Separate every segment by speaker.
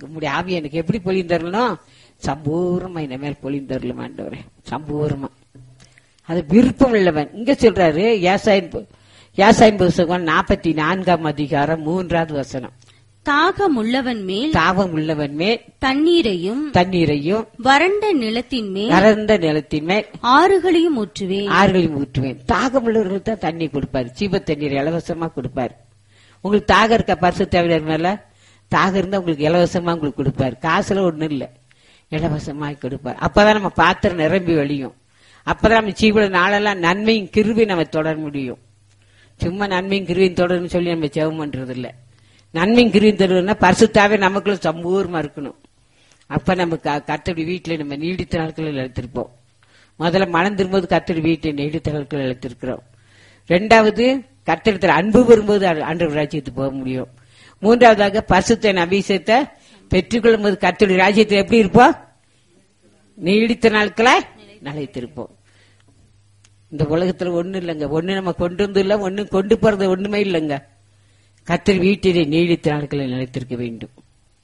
Speaker 1: எனக்கு உங்களுடைய ஆவி எனக்கு எப்படி பொழிந்தரணும் சம்பூர்ணமா இந்த மேல் பொழிந்தரலும் ஆண்டவரே சம்பூர்ணமா அது விருப்பம் உள்ளவன் இங்க சொல்றாரு யாசாயின் பு- யாசாயின் புஸ்தகம் நாற்பத்தி நான்காம் அதிகாரம் மூன்றாவது வசனம்
Speaker 2: தாகம் உள்ளவன் மேல்
Speaker 1: தாபம் உள்ளவன் மேல்
Speaker 2: தண்ணீரையும்
Speaker 1: தண்ணீரையும்
Speaker 2: வறண்ட நிலத்தின் மேல்
Speaker 1: நரந்த நிலத்தின் மேல்
Speaker 2: ஆறுகளையும் ஊற்றுவேன்
Speaker 1: ஆறுகளையும் ஊற்றுவேன் தாகம் உள்ளவர்களுக்கு தான் தண்ணி கொடுப்பாரு சீப தண்ணீர் இலவசமா கொடுப்பாரு உங்களுக்கு தாகம் இருக்க பரிசு தேவையான மேல தாகம் இருந்தா உங்களுக்கு இலவசமா உங்களுக்கு கொடுப்பாரு காசுல ஒண்ணும் இல்ல இலவசமா கொடுப்பாரு அப்பதான் நம்ம பாத்திரம் நிரம்பி வழியும் அப்பதான் நம்ம சீவுல நாளெல்லாம் நன்மையும் கிருவி நம்ம தொடர முடியும் சும்மா நன்மையும் கிருவியும் தொடரும்னு சொல்லி நம்ம ஜெபம் பண்றது இல்ல நன்மையும் கிருவியும் தருவதுன்னா பரிசுத்தாவே நமக்குள்ள சம்பூர்மா இருக்கணும் அப்ப நம்ம க- கர்த்தருடைய வீட்டுல நம்ம நீடித்த நாட்களில் இழுத்திருப்போம் முதல்ல மனம் திரும்பும்போது கர்த்தருடைய வீட்டை நீடித்த நாட்களில் இழுத்திருக்கிறோம் ரெண்டாவது கர்த்தரத்தில் அன்பு வரும்போது அன்று ராஜ்யத்துக்கு போக முடியும் மூன்றாவதாக பரிசுத்த அபிஷேகத்தை பெற்றுக்கொள்ளும் போது கர்த்தருடைய ராஜ்யத்தில் எப்படி இருப்போம் நீடித்த நாட்களை நிலைத்திருப்போம் இந்த உலகத்துல ஒண்ணு இல்லைங்க ஒண்ணு நம்ம கொண்டு வந்து இல்ல ஒண்ணு கொண்டு போறது ஒண்ணுமே இல்லைங்க கத்தர் வீட்டிலே நீடித்த நாட்களை நிலைத்திருக்க வேண்டும்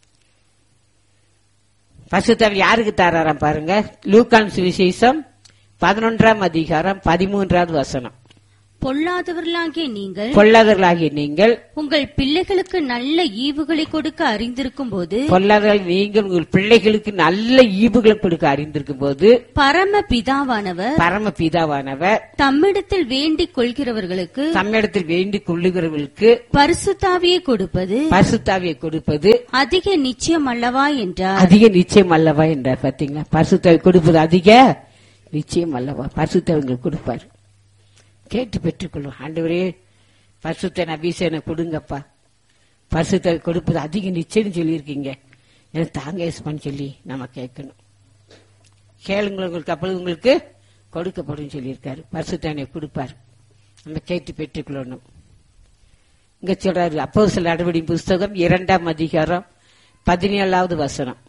Speaker 1: பசுத்தவர் யாருக்கு தாராராம் பாருங்க லூக்கான் சுவிசேஷம் பதினொன்றாம் அதிகாரம் பதிமூன்றாவது வசனம்
Speaker 2: பொல்லாதவர்களாகிய நீங்கள்
Speaker 1: பொல்லாதவர்களாகிய நீங்கள்
Speaker 2: உங்கள் பிள்ளைகளுக்கு நல்ல ஈவுகளை கொடுக்க அறிந்திருக்கும் போது
Speaker 1: பொல்லாதவர்கள் நீங்கள் உங்கள் பிள்ளைகளுக்கு நல்ல ஈவுகளை கொடுக்க அறிந்திருக்கும் போது
Speaker 2: பரம பிதாவானவர்
Speaker 1: பரம பிதாவானவர்
Speaker 2: தம்மிடத்தில் வேண்டிக் கொள்கிறவர்களுக்கு
Speaker 1: தம்மிடத்தில் வேண்டிக் கொள்ளுகிறவர்களுக்கு
Speaker 2: பரிசுத்தாவியை கொடுப்பது
Speaker 1: பரிசுத்தாவியை கொடுப்பது
Speaker 2: அதிக நிச்சயம் அல்லவா என்றார்
Speaker 1: அதிக நிச்சயம் அல்லவா என்றார் பாத்தீங்களா பரிசுத்தாவை கொடுப்பது அதிக நிச்சயம் அல்லவா பரிசுத்தவங்களுக்கு கொடுப்பார் கேட்டு பெற்றுக்கொள்வோம் ஆண்டவரே பரிசுத்தன் அபிஷேகம் கொடுங்கப்பா பரிசுத்தாவை கொடுப்பது அதிக நிச்சயம் சொல்லியிருக்கீங்க எனக்கு தாங்க யேசுப்பான்னு சொல்லி நம்ம கேட்கணும் கேளுங்கள் உங்களுக்கு அப்பொழுது உங்களுக்கு கொடுக்கப்படும் சொல்லியிருக்காரு பரிசுத்தானை கொடுப்பார் நம்ம கேட்டு பெற்றுக்கொள்ளணும் இங்க சொல்றாரு அப்போ சில நடவடிக்கை புஸ்தகம் இரண்டாம் அதிகாரம் பதினேழாவது வசனம்